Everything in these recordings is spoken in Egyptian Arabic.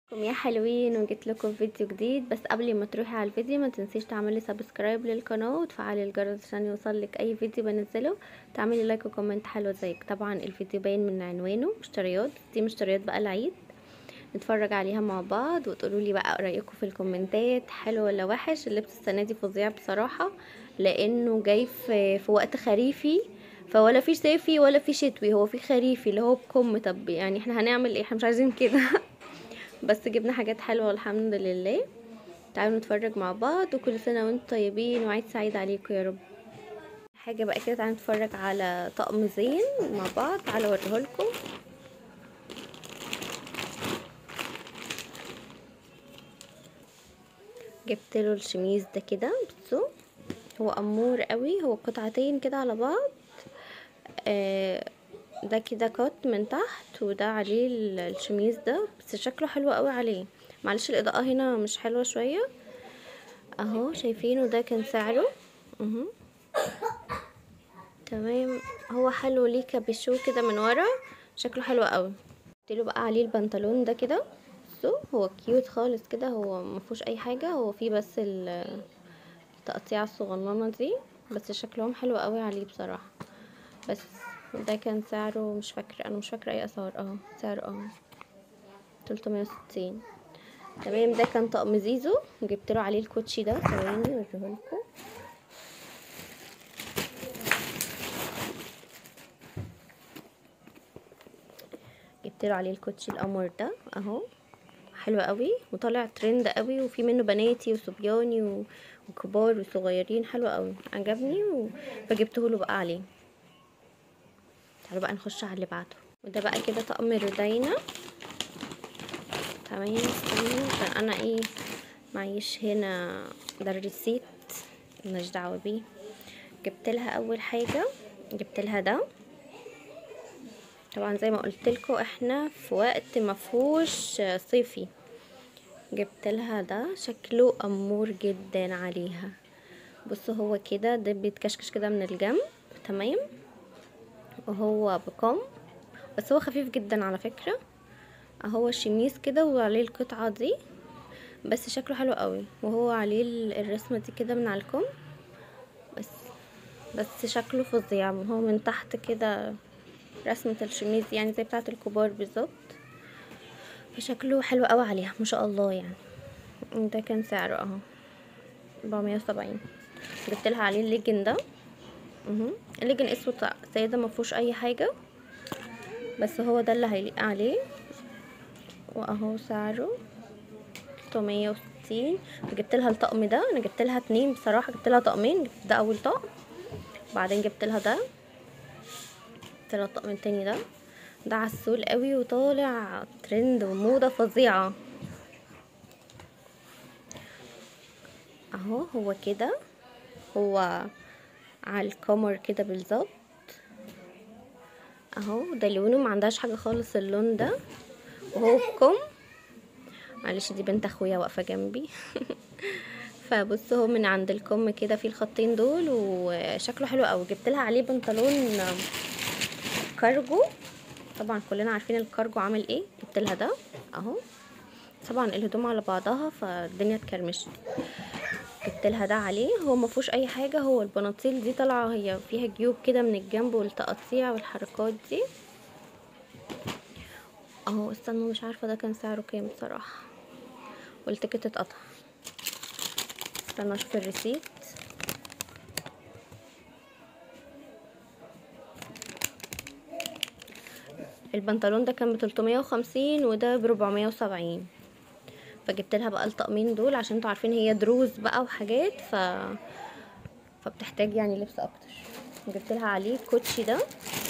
ازيكم يا حلوين وجيت لكم فيديو جديد بس قبل ما تروحي على الفيديو ما تنسيش تعملي سبسكرايب للقناه وتفعلي الجرس عشان يوصلك اي فيديو بنزله تعملي لايك وكومنت حلو زيك طبعا الفيديو باين من عنوانه مشتريات دي مشتريات بقى العيد نتفرج عليها مع بعض وتقولوا لي بقى رايكم في الكومنتات حلو ولا وحش اللبس السنه دي فظيع بصراحه لانه جاي في, في وقت خريفي فولا في صيفي ولا في شتوي هو في خريفي اللي هو بكم طب يعني احنا هنعمل ايه احنا مش عايزين كده بس جبنا حاجات حلوه الحمد لله تعالوا نتفرج مع بعض وكل سنه وانتم طيبين وعيد سعيد عليكم يا رب حاجه بقى كده تعالوا نتفرج على طقم زين مع بعض تعالوا اوريهولكم جبت له الشميز ده كده بصوا هو امور قوي هو قطعتين كده على بعض آه ده كده كات من تحت وده عليه الشميز ده بس شكله حلو قوي عليه معلش الاضاءه هنا مش حلوه شويه اهو شايفينه ده كان سعره اهو تمام هو حلو ليه كابيشو كده من ورا شكله حلو قوي له بقى عليه البنطلون ده كده بصوا هو كيوت خالص كده هو مفيهوش اي حاجه هو فيه بس التقطيعه الصغننه دي بس شكلهم حلو قوي عليه بصراحه بس ده كان سعره مش فاكره انا مش فاكره اي اسعار اه سعره اه 360 تمام ده كان طقم زيزو جبت له عليه الكوتشي ده ثواني اوريهولكم جبت له عليه الكوتشي القمر ده اهو حلو قوي وطالع ترند قوي وفي منه بناتي وصبياني وكبار وصغيرين حلو قوي عجبني و... فجبته له بقى عليه تعالوا بقى نخش على اللي بعده وده بقى كده طقم ردينا تمام عشان انا ايه معيش هنا ده الريسيت ملناش دعوه بيه جبت لها اول حاجه جبت لها ده طبعا زي ما قلت لكم احنا في وقت مفهوش صيفي جبت لها ده شكله امور جدا عليها بصوا هو كده ده بيتكشكش كده من الجنب تمام وهو بكم بس هو خفيف جدا على فكرة اهو شميس كده وعليه القطعة دي بس شكله حلو قوي وهو عليه الرسمة دي كده من على الكم بس بس شكله فظيع هو من تحت كده رسمة الشميز يعني زي بتاعة الكبار بالظبط فشكله حلو قوي عليها ما شاء الله يعني ده كان سعره اهو 470 جبت لها عليه الليجن ده الليجن اسود ساده ما فيهوش اي حاجه بس هو ده اللي هيليق عليه واهو سعره 360 وجبت لها الطقم ده انا جبت لها اتنين بصراحه جبت لها طقمين جبت ده اول طقم بعدين جبت لها ده جبت لها الطقم التاني ده ده عسول قوي وطالع ترند وموضه فظيعه اهو هو كده هو على القمر كده بالظبط اهو ده لونه ما عندهاش حاجه خالص اللون ده وهو بكم معلش دي بنت اخويا واقفه جنبي فبص هو من عند الكم كده في الخطين دول وشكله حلو قوي جبت لها عليه بنطلون كارجو طبعا كلنا عارفين الكارجو عامل ايه جبت لها ده اهو طبعا الهدوم على بعضها فالدنيا اتكرمشت جبت لها ده عليه هو ما فيهوش اي حاجه هو البناطيل دي طالعه هي فيها جيوب كده من الجنب والتقطيع والحركات دي اهو استنوا مش عارفه ده كان سعره كام بصراحه والتيكت اتقطع استنى اشوف الريسيت البنطلون ده كان بتلتمية وخمسين وده بربعمية وسبعين فجبت لها بقى الطقمين دول عشان انتوا عارفين هي دروز بقى وحاجات ف فبتحتاج يعني لبس اكتر جبت لها عليه الكوتشي ده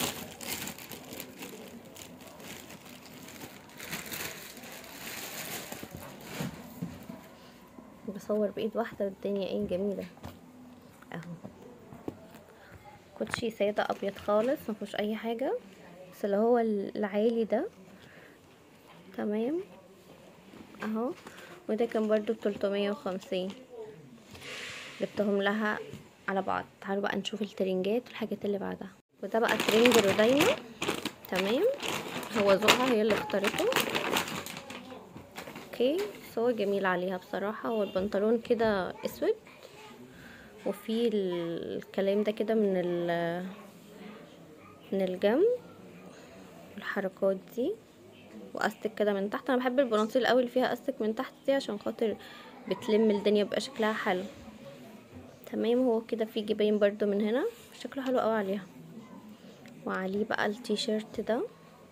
بصور بايد واحده الدنيا ايه جميله اهو كوتشي ساده ابيض خالص ما فيهوش اي حاجه بس اللي هو العالي ده تمام اهو وده كان برضو بتلتمية وخمسين جبتهم لها على بعض تعالوا بقى نشوف الترنجات والحاجات اللي بعدها وده بقى ترنج رودينا تمام هو ذوقها هي اللي اختارته اوكي بس هو جميل عليها بصراحة هو البنطلون كده اسود وفي الكلام ده كده من ال من الجنب الحركات دي واستك كده من تحت انا بحب البناطيل قوي اللي فيها استك من تحت دي عشان خاطر بتلم الدنيا بيبقى شكلها حلو تمام هو كده في جيبين برضو من هنا شكله حلو قوي عليها وعليه بقى التيشيرت ده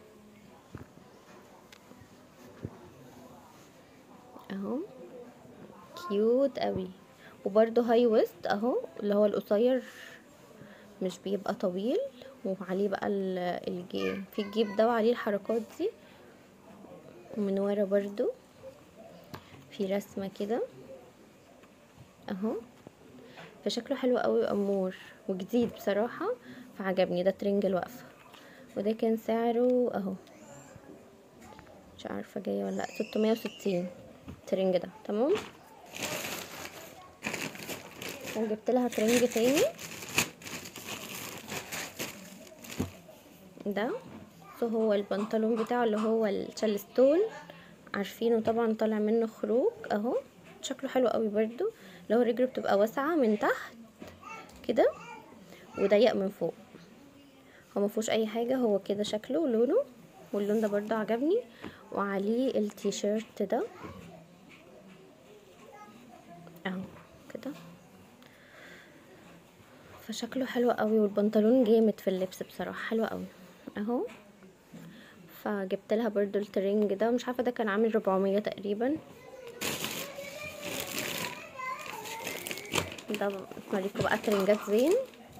اهو كيوت قوي وبرده هاي ويست اهو اللي هو القصير مش بيبقى طويل وعليه بقى الجيب في الجيب ده وعليه الحركات دي ومن ورا برضو في رسمة كده اهو فشكله حلو قوي وامور وجديد بصراحة فعجبني ده ترنج الوقفة وده كان سعره اهو مش عارفة جاية ولا لا ستمية وستين الترنج ده تمام وجبت لها ترنج تاني ده هو البنطلون بتاعه اللي هو الشالستون عارفينه طبعا طالع منه خروج اهو شكله حلو قوي برضو لو رجله بتبقى واسعه من تحت كده وضيق من فوق هو مفيهوش اي حاجه هو كده شكله ولونه واللون ده برضو عجبني وعليه التيشيرت ده اهو كده فشكله حلو قوي والبنطلون جامد في اللبس بصراحه حلو قوي اهو فجبت لها برضو الترنج ده مش عارفه ده كان عامل 400 تقريبا ده مالكوا بقى ترنجات زين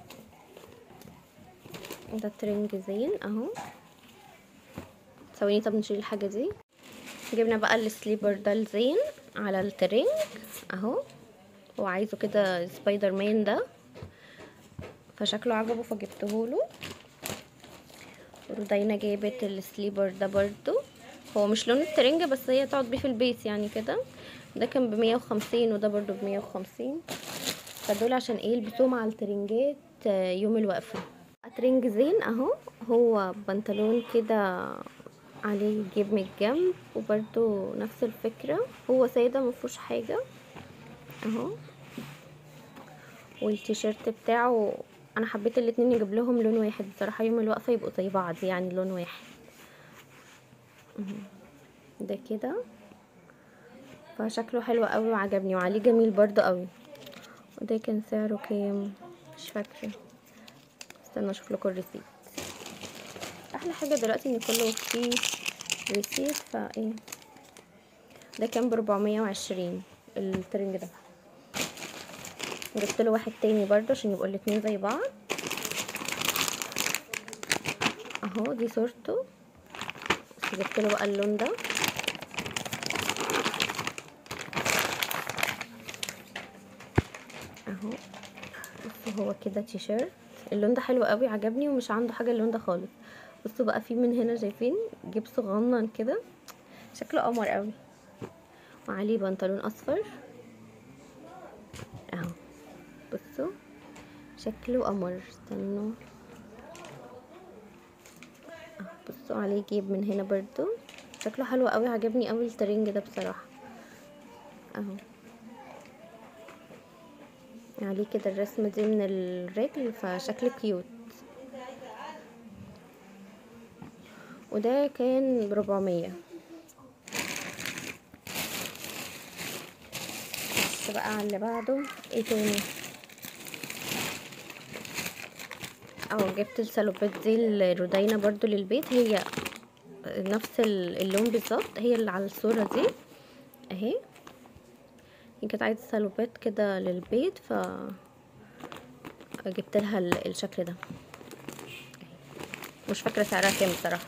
ده ترنج زين اهو ثواني طب نشيل الحاجه دي جبنا بقى السليبر ده الزين على الترنج اهو هو عايزه كده سبايدر مان ده فشكله عجبه فجبتهوله ودينا جابت السليبر ده برضو هو مش لون الترنج بس هي تقعد بيه في البيت يعني كده ده كان بمية وخمسين وده برضو بمية وخمسين فدول عشان ايه يلبسوهم على الترنجات يوم الوقفة ترنج زين اهو هو بنطلون كده عليه جيب من الجنب وبرضو نفس الفكرة هو سادة مفهوش حاجة اهو والتيشيرت بتاعه انا حبيت الاتنين يجيب لهم لون واحد بصراحه يوم الوقفه يبقوا زي بعض يعني لون واحد ده كده فشكله حلو قوي وعجبني وعليه جميل برضو قوي وده كان سعره كام مش فاكره استنى اشوف لكم الريسيت احلى حاجه دلوقتي ان كله فيه ريسيت فايه ده كان بربعمية وعشرين الترنج ده جبت له واحد تاني برضه عشان يبقوا الاتنين زي بعض اهو دي صورته بس جبت له بقى اللون ده اهو بصوا هو كده تيشيرت اللون ده حلو قوي عجبني ومش عنده حاجه اللون ده خالص بصوا بقى فيه من هنا شايفين جيب صغنن كده شكله قمر قوي وعليه بنطلون اصفر اهو بصوا شكله قمر استنوا بصوا عليه جيب من هنا برضو شكله حلو قوي عجبني قوي الترنج ده بصراحه اهو عليه كده الرسمه دي من الرجل فشكله كيوت وده كان بربعمية بص بقى على اللي بعده ايه تاني اهو جبت السلوبات دي الرودينا برضو للبيت هي نفس اللون بالظبط هي اللي على الصورة دي اهي هي كانت عايزة سلوبات كده للبيت ف جبت لها الشكل ده مش فاكرة سعرها كام بصراحة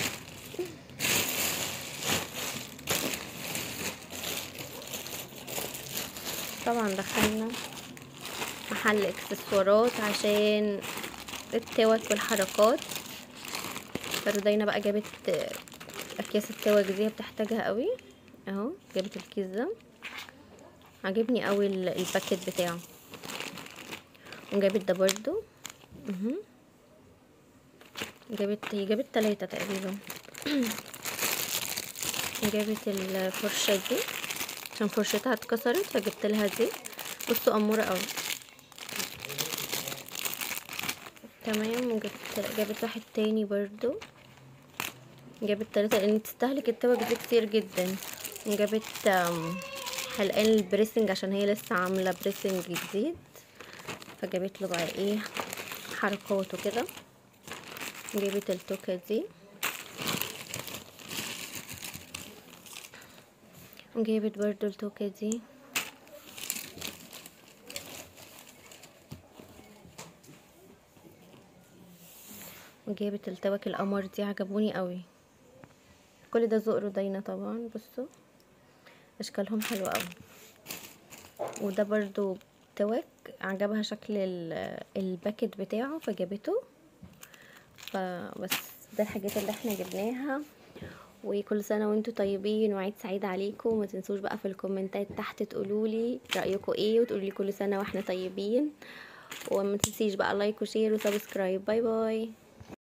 طبعا دخلنا محل اكسسوارات عشان التوك والحركات فردينا بقى جابت اكياس التوك دي بتحتاجها قوي اهو جابت الكيس ده عجبني قوي الباكيت بتاعه وجابت ده برضو اهو جابت هي جابت تلاتة تقريبا جابت الفرشة دي عشان فرشتها اتكسرت فجبت لها دي بصوا امورة قوي تمام وجبت جابت واحد تاني برضو جابت تلاتة لان تستهلك التوك دي كتير جدا وجابت آم، حلقان البريسنج عشان هي لسه عاملة بريسنج جديد فجابت له بقى ايه حركات وكده جابت التوكة دي وجابت برضو التوكة دي وجابت التوك القمر دي عجبوني قوي كل ده ذوق رودينا طبعا بصوا اشكالهم حلوة قوي وده برضو توك عجبها شكل ال- الباكت بتاعه فجابته فبس ده الحاجات اللي احنا جبناها وكل سنة وانتوا طيبين وعيد سعيد عليكم وما تنسوش بقى في الكومنتات تحت تقولولي رأيكم ايه وتقولولي كل سنة واحنا طيبين وما تنسيش بقى لايك وشير وسبسكرايب باي باي